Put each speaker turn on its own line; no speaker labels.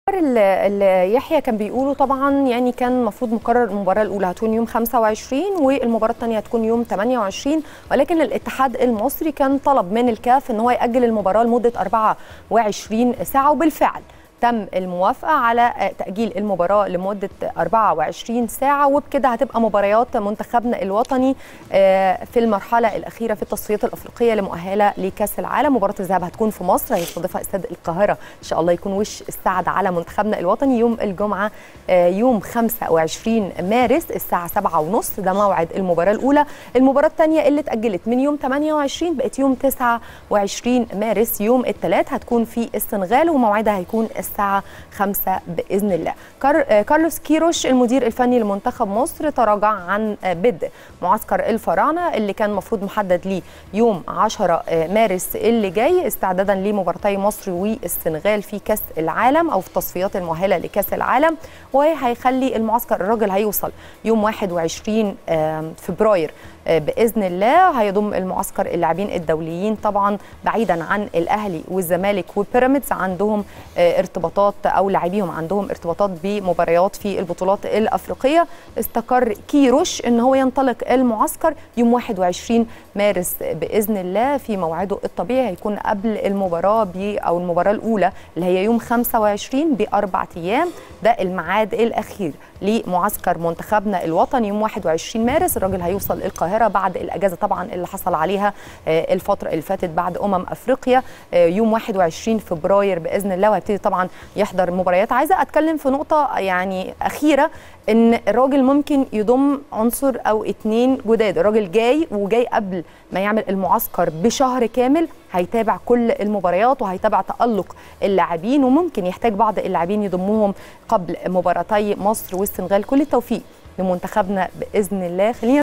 اللي يحيى كان بيقولوا طبعا يعني كان المفروض مقرر المباراه الاولى هتكون يوم 25 والمباراه الثانيه هتكون يوم 28 ولكن الاتحاد المصري كان طلب من الكاف ان هو ياجل المباراه لمده 24 ساعه وبالفعل تم الموافقه على تاجيل المباراه لمده 24 ساعه وبكده هتبقى مباريات منتخبنا الوطني في المرحله الاخيره في التصفيات الافريقيه لمؤهله لكاس العالم مباراه الذهاب هتكون في مصر هيستضيفها استاد القاهره ان شاء الله يكون وش السعد على منتخبنا الوطني يوم الجمعه يوم 25 مارس الساعه 7:30 ده موعد المباراه الاولى المباراه الثانيه اللي اتاجلت من يوم 28 بقت يوم 29 مارس يوم الثلاث هتكون في السنغال وموعدها هيكون الساعة 5 بإذن الله كار... كارلوس كيروش المدير الفني لمنتخب مصر تراجع عن بدء معسكر الفراعنة اللي كان المفروض محدد ليه يوم 10 مارس اللي جاي استعدادا لمباراتي مصر والسنغال في كأس العالم أو في التصفيات المؤهلة لكأس العالم وهيخلي المعسكر الراجل هيوصل يوم 21 فبراير باذن الله هيضم المعسكر اللاعبين الدوليين طبعا بعيدا عن الاهلي والزمالك وبيراميدز عندهم ارتباطات او لاعبيهم عندهم ارتباطات بمباريات في البطولات الافريقيه استقر كيروش ان هو ينطلق المعسكر يوم 21 مارس باذن الله في موعده الطبيعي هيكون قبل المباراه ب او المباراه الاولى اللي هي يوم 25 باربع ايام ده الميعاد الاخير لمعسكر منتخبنا الوطني يوم 21 مارس الراجل هيوصل القاهره بعد الاجازه طبعا اللي حصل عليها الفتره اللي فاتت بعد امم افريقيا يوم 21 فبراير باذن الله وهيبتدي طبعا يحضر مباريات عايزه اتكلم في نقطه يعني اخيره ان الراجل ممكن يضم عنصر او اتنين جداد الراجل جاي وجاي قبل ما يعمل المعسكر بشهر كامل هيتابع كل المباريات وهيتابع تألق اللاعبين وممكن يحتاج بعض اللاعبين يضموهم قبل مباراتي مصر والسنغال كل التوفيق لمنتخبنا باذن الله خلينا